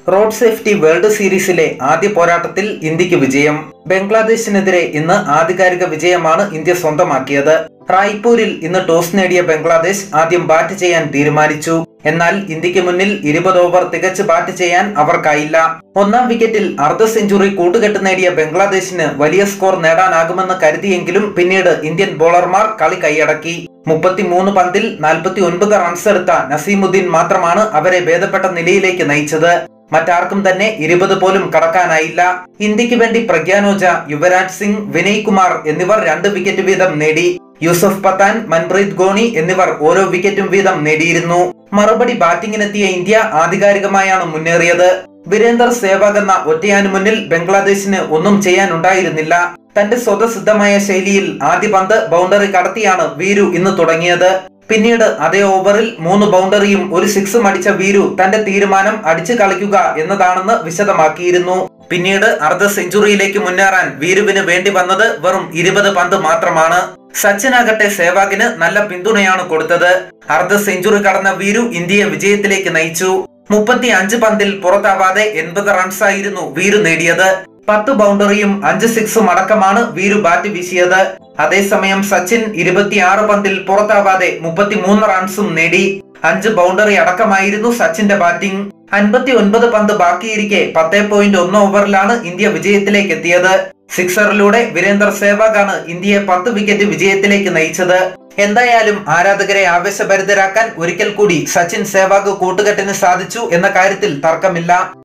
road safety world സീരീസിലെ ആദ്യ പോരാട്ടത്തിൽ ഇന്ത്യക്ക് വിജയം ബംഗ്ലാദേശിനെതിരെ ഇന്ന് ആധികാരിക വിജയമാണ് ഇന്ത്യ സ്വന്തമാക്കിയത് റായ്പൂരിൽ ഇന്ന് ടോസ് നേടിയ ബംഗ്ലാദേശ് ആദ്യം ബാറ്റ് ചെയ്യാൻ തീരുമാനിച്ചു എന്നാൽ ഇന്ത്യക്ക് മുന്നിൽ ഇരുപത് ഓവർ തികച്ച് ബാറ്റ് ചെയ്യാൻ അവർക്കായില്ല ഒന്നാം വിക്കറ്റിൽ അർദ്ധ സെഞ്ചുറി കൂട്ടുകെട്ട് നേടിയ ബംഗ്ലാദേശിന് വലിയ സ്കോർ നേടാനാകുമെന്ന് കരുതിയെങ്കിലും പിന്നീട് ഇന്ത്യൻ ബോളർമാർ കളി കൈയടക്കി മുപ്പത്തിമൂന്ന് പന്തിൽ നാൽപ്പത്തി ഒൻപത് റൺസ് എടുത്ത നസീമുദ്ദീൻ മാത്രമാണ് അവരെ ഭേദപ്പെട്ട നിലയിലേക്ക് നയിച്ചത് മറ്റാർക്കും തന്നെ ഇരുപത് പോലും കടക്കാനായില്ല ഇന്ത്യക്ക് വേണ്ടി പ്രഗ്യാനോജ യുവരാജ് സിംഗ് വിനയ് കുമാർ എന്നിവർ രണ്ട് വിക്കറ്റ് വീതം നേടി യൂസഫ് പത്താൻ മൻപ്രീത് ഗോണി എന്നിവർ ഓരോ വിക്കറ്റും വീതം നേടിയിരുന്നു മറുപടി ബാറ്റിംഗിനെത്തിയ ഇന്ത്യ ആധികാരികമായാണ് മുന്നേറിയത് വീരേന്ദർ സേവാഗ് എന്ന ഒറ്റയാനു മുന്നിൽ ബംഗ്ലാദേശിന് ഒന്നും ചെയ്യാനുണ്ടായിരുന്നില്ല തന്റെ സ്വതസിദ്ധമായ ശൈലിയിൽ ആദ്യ പന്ത് ബൗണ്ടറി കടത്തിയാണ് വീരു ഇന്ന് തുടങ്ങിയത് പിന്നീട് അതേ ഓവറിൽ മൂന്ന് ബൗണ്ടറിയും ഒരു സിക്സും അടിച്ച വീരു തന്റെ തീരുമാനം അടിച്ചു കളിക്കുക എന്നതാണെന്ന് വിശദമാക്കിയിരുന്നു പിന്നീട് അർദ്ധ സെഞ്ചുറിയിലേക്ക് മുന്നേറാൻ വീരുവിന് വേണ്ടി വന്നത് വെറും ഇരുപത് പന്ത് മാത്രമാണ് സച്ചിനാകട്ടെ സേവാഗിന് നല്ല പിന്തുണയാണ് കൊടുത്തത് അർദ്ധ സെഞ്ചുറി കടന്ന വീരു ഇന്ത്യയെ വിജയത്തിലേക്ക് നയിച്ചു മുപ്പത്തി അഞ്ച് പന്തിൽ പുറത്താവാതെ എൺപത് റൺസായിരുന്നു വീരു നേടിയത് പത്ത് ബൗണ്ടറിയും അഞ്ച് സിക്സും അടക്കമാണ് വീരു ബാറ്റ് വീശിയത് അതേസമയം സച്ചിൻ ഇരുപത്തിയാറ് പന്തിൽ പുറത്താവാതെ മുപ്പത്തിമൂന്ന് റൺസും നേടി അഞ്ച് ബൗണ്ടറി അടക്കമായിരുന്നു സച്ചിന്റെ ബാറ്റിംഗ് അൻപത്തി ഒൻപത് പന്ത് ബാക്കിയിരിക്കെ പത്തേ പോയിന്റ് ഒന്ന് ഓവറിലാണ് ഇന്ത്യ വിജയത്തിലേക്ക് എത്തിയത് സിക്സറിലൂടെ വീരേന്ദർ സേവാഗാണ് ഇന്ത്യയെ പത്ത് വിക്കറ്റ് വിജയത്തിലേക്ക് നയിച്ചത് എന്തായാലും ആരാധകരെ ആവേശഭരിതരാക്കാൻ ഒരിക്കൽ കൂടി സച്ചിൻ സേവാഗ് കൂട്ടുകെട്ടിന് സാധിച്ചു എന്ന കാര്യത്തിൽ തർക്കമില്ല